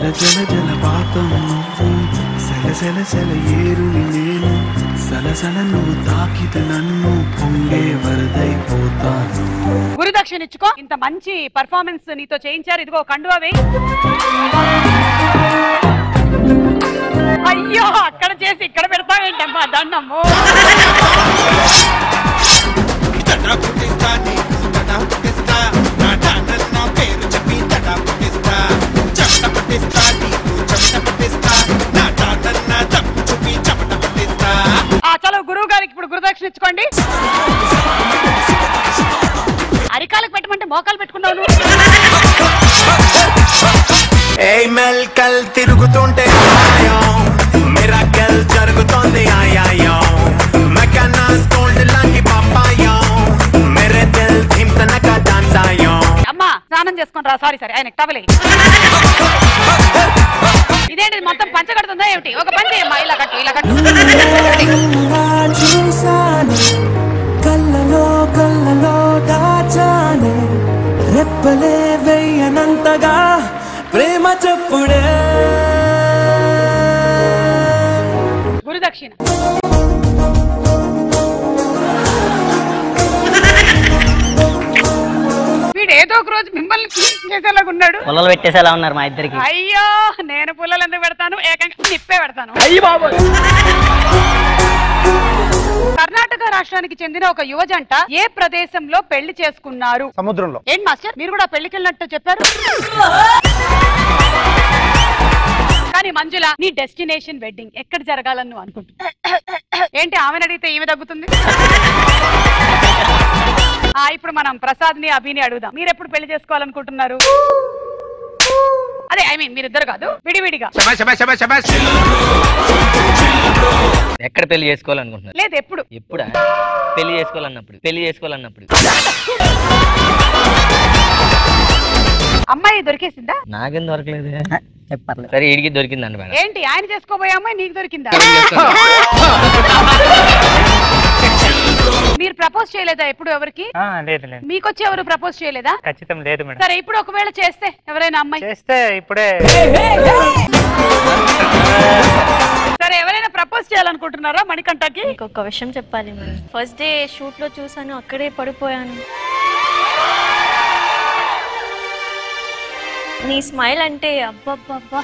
జల జల జలపాతం నువ్వు సెల సెల సెల ఏరుని నేను సలసల నువ్వు తాకితే నన్ను పొంగే వరదైపోతాను గురుదక్షిణ ఇచ్చుకో ఇంత మంచి పర్ఫార్మెన్స్ నీతో చేయించారు ఇదిగో కండువా వేయి అయ్యో అక్కడ చేసి ఇక్కడ పెడతావేంటమ్మా దండము ఆ చలో గురువు గారికి ఇప్పుడు గురుదక్షిణ ఇచ్చుకోండి అరికాలకు పెట్టమంటే మోకాలు పెట్టుకున్నావు నువ్వు. ఏ మెల్కల్ తిరుగుతుంటే మిరాకల్ జరుగుతోంది ఆయాయో మెకానాస్ గోల్డ్ లాంటి పాపాయో మేరే దిల్ థిమ్ తనక డాన్స్ ఆయో అమ్మా స్నానం చేసుకొని రా సారీ సారీ ఆయన టవలే ఇదేంటి మొత్తం పంచగడుతుందా ఏమిటి ఒక పని చేయమ్మా ఇలా కట్టు ఇలా కట్టు చూసానే కళ్ళలో కళ్ళలో దాచానే రెప్పలే వెయ్యనంతగా ప్రేమ చెప్పుడే గురుదక్షిణ వీడు ఏదో ఒక రోజు మిమ్మల్ని చేసేలాగా ఉన్నాడు పొలాలు పెట్టేసేలా ఉన్నారు మా ఇద్దరికి అయ్యో నేను పుల్లలు ఎందుకు పెడతాను ఏకంగా నిప్పే పెడతాను కర్ణాటక రాష్ట్రానికి చెందిన ఒక యువజంట ఏ ప్రదేశంలో పెళ్లి చేసుకున్నారు సముద్రంలో ఏంటి మాస్టర్ మీరు కూడా పెళ్లికి వెళ్ళినట్టు చెప్పారు కానీ మంజుల నీ డెస్టినేషన్ వెడ్డింగ్ ఎక్కడ జరగాలని నువ్వు అనుకుంటున్నావు ఏంటి ఆమెను అడిగితే ఈమె తగ్గుతుంది ఆ ఇప్పుడు మనం ప్రసాద్ ని అభిని అడుగుదాం మీరు ఎప్పుడు పెళ్లి చేసుకోవాలనుకుంటున్నారు అదే ఐ మీన్ మీరిద్దరు కాదు విడివిడిగా ఎక్కడ పెళ్లి చేసుకోవాలనుకుంటున్నారు లేదు ఎప్పుడు ఎప్పుడా పెళ్లి చేసుకోవాలన్నప్పుడు పెళ్లి చేసుకోవాలన్నప్పుడు అమ్మాయి దొరికేసిందా నాకేం దొరకలేదు చెప్పర్లేదు సరే ఇడికి దొరికిందండి మేడం ఏంటి ఆయన చేసుకోబోయే అమ్మాయి నీకు దొరికిందా మీరు ప్రపోజ్ చేయలేదా ఎప్పుడు ఎవరికి లేదు లేదు మీకొచ్చి ఎవరు ప్రపోజ్ చేయలేదా ఖచ్చితం లేదు మేడం సరే ఇప్పుడు ఒకవేళ చేస్తే ఎవరైనా అమ్మాయి చేస్తే ఇప్పుడే సరే ఎవరైనా ప్రపోజ్ చేయాలనుకుంటున్నారా మణికంఠకి ఇంకొక విషయం చెప్పాలి మేడం ఫస్ట్ డే షూట్ లో చూసాను అక్కడే పడిపోయాను నీ స్మైల్ అంటే అబ్బబ్బబ్బా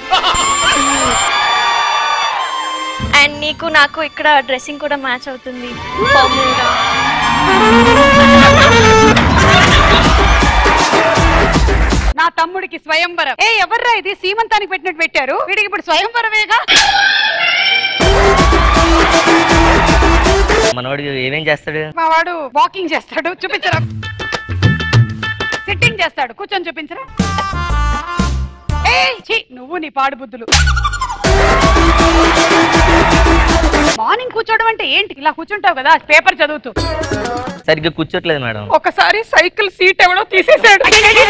అండ్ నీకు నాకు ఇక్కడ డ్రెస్సింగ్ కూడా మ్యాచ్ అవుతుంది Bermuda. నా తమ్ముడికి స్వయంవరం ఏ ఎవర్రా ఇది సీమంతానికి పెట్టినట్టు పెట్టారు వీడికి ఇప్పుడు స్వయంవరమేగా మనోడు ఏమేం చేస్తాడు మా వాడు వాకింగ్ చేస్తాడు చూపించరా సిట్టింగ్ చేస్తాడు కూర్చొని చూపించరా ఏయ్ ఛీ, నువ్వు నీ పాడు బుద్ధులు మార్నింగ్ కూర్చోవడం అంటే ఏంటి ఇలా కూర్చుంటావు కదా పేపర్ చదువుతూ సరిగ్గా కూర్చోట్లేదు మేడం ఒకసారి సైకిల్ సీట్ ఎవడో తీసేసాడు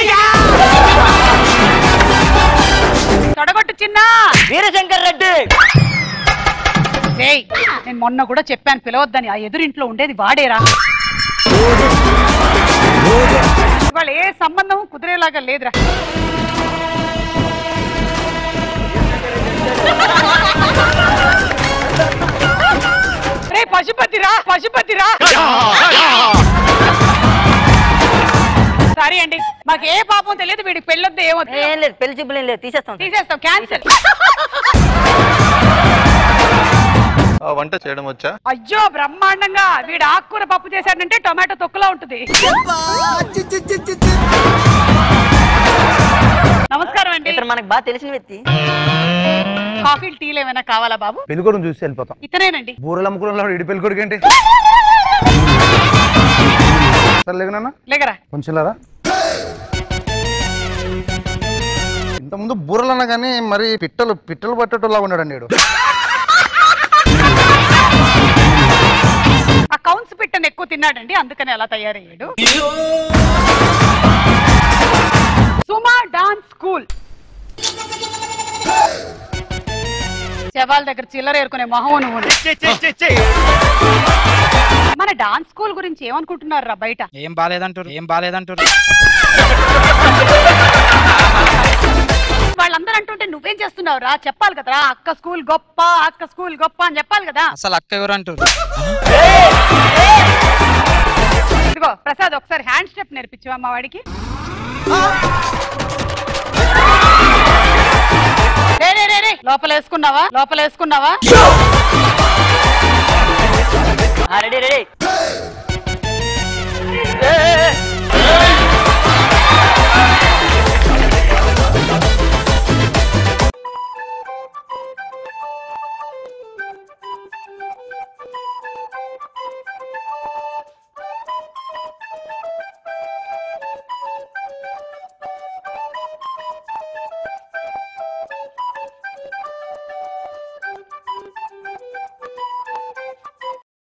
తొడగొట్టు చిన్న వీరశంకర్ రెడ్డి ఏయ్ నేను మొన్న కూడా చెప్పాను పిలవద్దని ఆ ఎదురింట్లో ఉండేది వాడేరా ఇవాళ ఏ సంబంధం కుదిరేలాగా లేదురా రే పశుపతిరా పశుపతిరా సరే అండి మాకు ఏ పాపం తెలియదు వీడికి పెళ్ళొద్దు ఏమో ఏం లేదు పెళ్లి చూపులు ఏం లేదు తీసేస్తాం తీసేస్తాం క్యాన్సిల్ వంట చేయడం వచ్చా అయ్యో బ్రహ్మాండంగా వీడు ఆకుకూర పప్పు చేశాడంటే టొమాటో తొక్కులా ఉంటుంది నమస్కారం అండి ఇతను మనకు బాగా తెలిసిన వ్యక్తి కాఫీ టీలు ఏమైనా కావాలా బాబు పెళ్ళికొడుకు చూసి వెళ్ళిపోతాం ఇతనేనండి బూరెలు అమ్ముకున్న ఇడి పెళ్ళికొడుకు ఏంటి సరే లేకనా లేకరా కొంచెం లేరా ఇంతకుముందు బూరలు అన్నా కానీ మరి పిట్టలు పిట్టలు పట్టేటోలా ఉన్నాడండి వీడు ఆ కౌన్స్ పిట్టను ఎక్కువ తిన్నాడండి అందుకని అలా తయారయ్యాడు సుమా డాన్స్ స్కూల్ శవాల దగ్గర చిల్లర ఏరుకునే మొహం నువ్వు మన డాన్స్ స్కూల్ గురించి ఏమనుకుంటున్నారా బయట ఏం బాలేదంటారు ఏం బాలేదంటారు వాళ్ళందరూ అంటుంటే నువ్వేం చేస్తున్నావు రా చెప్పాలి కదరా అక్క స్కూల్ గొప్ప అక్క స్కూల్ గొప్ప అని చెప్పాలి కదా అసలు అక్క ఎవరు అంటారు ఇదిగో ప్రసాద్ ఒకసారి హ్యాండ్ స్టెప్ నేర్పించవా మా వాడికి రే, రే, రే, రే. లోపల వేసుకున్నావా లోపల వేసుకున్నావా రెడీ రెడీ ఏ, ఏ,